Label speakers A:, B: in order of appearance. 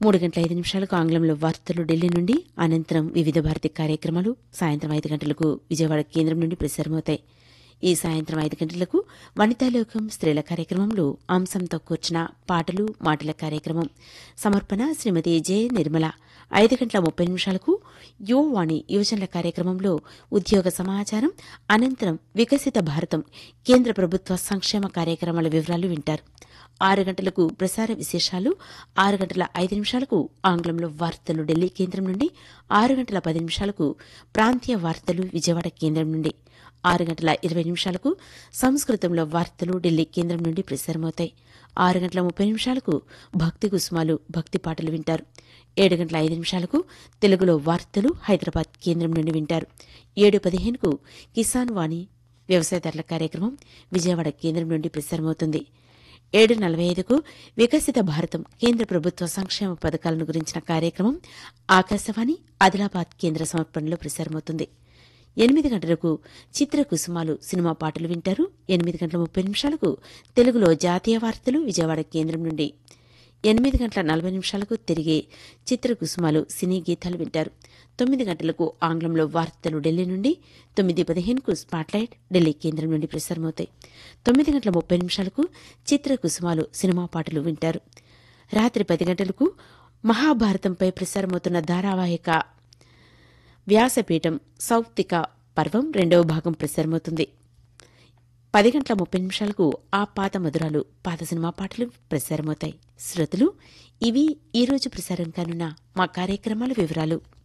A: మూడు గంటల ఐదు నిమిషాలకు ఆంగ్లంలో వార్తలు ఢిల్లీ నుండి అనంతరం వివిధ భారతి కార్యక్రమాలు సాయంత్రం ఐదు గంటలకు విజయవాడ కేంద్రం నుండి ప్రసారమవుతాయి ఈ సాయంత్రం ఐదు గంటలకు వనితాలోకం స్త్రీల కార్యక్రమంలో అంశంతో కూర్చిన పాటలు మాటల కార్యక్రమం సమర్పణ శ్రీమతి జె నిర్మల ఐదు గంటల ముప్పై నిమిషాలకు యువవాణి యువజనుల కార్యక్రమంలో ఉద్యోగ సమాచారం అనంతరం వికసిత భారతం కేంద్ర ప్రభుత్వ సంక్షేమ కార్యక్రమాల వివరాలు వింటారు ఆరు గంటలకు ప్రసార విశేషాలు ఆరు గంటల ఐదు నిమిషాలకు ఆంగ్లంలో వార్తలు ఢిల్లీ కేంద్రం నుండి ఆరు గంటల పది నిమిషాలకు ప్రాంతీయ వార్తలు విజయవాడ కేంద్రం నుండి ఆరు గంటల ఇరవై నిమిషాలకు సంస్కృతంలో వార్తలు ఢిల్లీ కేంద్రం నుండి ప్రసారమవుతాయి ఆరు గంటల ముప్పై నిమిషాలకు భక్తి కుసుమాలు భక్తి పాటలు వింటారు ఏడు గంటల ఐదు నిమిషాలకు తెలుగులో వార్తలు హైదరాబాద్ కేంద్రం నుండి వింటారు ఏడు పదిహేనుకు కిసాన్ వాణి వ్యవసాయదారుల కార్యక్రమం విజయవాడ కేంద్రం నుండి ప్రసారమవుతుంది ఏడు నలభై ఐదుకు వికసిత భారతం కేంద్ర ప్రభుత్వ సంక్షేమ పథకాలను గురించిన కార్యక్రమం ఆకాశవాణి ఆదిలాబాద్ కేంద్ర సమర్పణలో ప్రసారమవుతుంది ఎనిమిది గంటలకు చిత్ర కుసుమాలు సినిమా పాటలు వింటారు ఎనిమిది గంటల ముప్పై నిమిషాలకు తెలుగులో జాతీయ వార్తలు విజయవాడ కేంద్రం నుండి ఎనిమిది గంటల నలభై నిమిషాలకు తిరిగి చిత్ర కుసుమాలు సినీ గీతాలు వింటారు తొమ్మిది గంటలకు ఆంగ్లంలో వార్తలు ఢిల్లీ నుండి తొమ్మిది పదిహేనుకు స్పాట్లైట్ ఢిల్లీ కేంద్రం నుండి ప్రసారమవుతాయి తొమ్మిది గంటల ముప్పై నిమిషాలకు చిత్ర కుసుమాలు సినిమా పాటలు వింటారు రాత్రి పది గంటలకు మహాభారతంపై ప్రసారమవుతున్న ధారావాహిక వ్యాసపీఠం సౌప్తిక పర్వం రెండవ భాగం ప్రసారమవుతుంది పది గంటల ముప్పై నిమిషాలకు ఆ పాత మధురాలు పాత సినిమా పాటలు ప్రసారమవుతాయి శ్రోతలు ఇవి ఈ రోజు ప్రసారం కానున్న మా కార్యక్రమాల వివరాలు